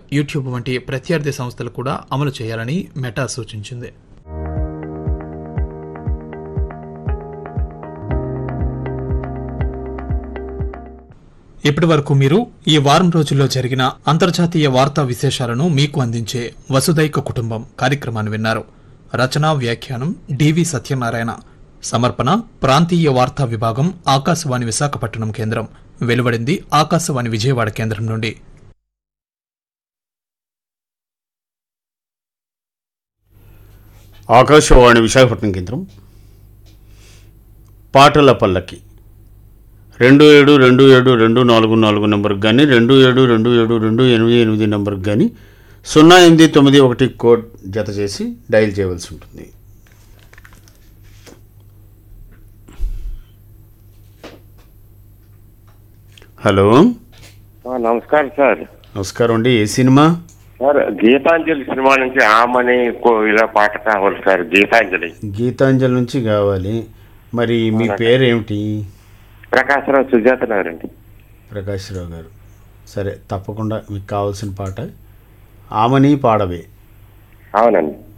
YouTube వంటి ప్రత్యర్థి సంస్థలు కూడా అమలు చేయాలని మెటా సూచించింది ఇప్పటి వరకు మీరు ఈ వారం రోజుల్లో జరిగిన అంతర్జాతీయ వార్తా విశేషాలను మీకు అందించే వసుదైక కుటుంబం కార్యక్రమాన్ని విన్నారు రచనా వ్యాఖ్యానం డివి సత్యనారాయణ సమర్పణ ప్రాంతీయ వార్తా విభాగం ఆకాశవాణి విశాఖపట్నం కేంద్రం వెలువడింది ఆకాశవాణి విజయవాడ కేంద్రం నుండి ఆకాశవాణి విశాఖపట్నం కేంద్రం పాటల పల్లకి రెండు ఏడు రెండు ఏడు రెండు నాలుగు నాలుగు నెంబర్కి కానీ రెండు ఏడు రెండు ఏడు రెండు ఎనిమిది ఎనిమిది నెంబర్కి కానీ సున్నా ఎనిమిది తొమ్మిది ఒకటి కోడ్ జత చేసి డయల్ చేయవలసి ఉంటుంది హలో ఆ, నమస్కారం సార్ నమస్కారం అండి ఏ సినిమా సార్ గీతాంజలి సినిమా నుంచి ఆమని కో- ఇలా పాట కావాలి సార్ గీతాంజలి గీతాంజలి నుంచి కావాలి మరి మీ పేరేమిటి ప్రకాశరావు సుజాత నగర్ అండి ప్రకాశ్రావు గారు సరే తప్పకుండా మీకు కావాల్సిన పాట ఆమని పాడవే అవునండి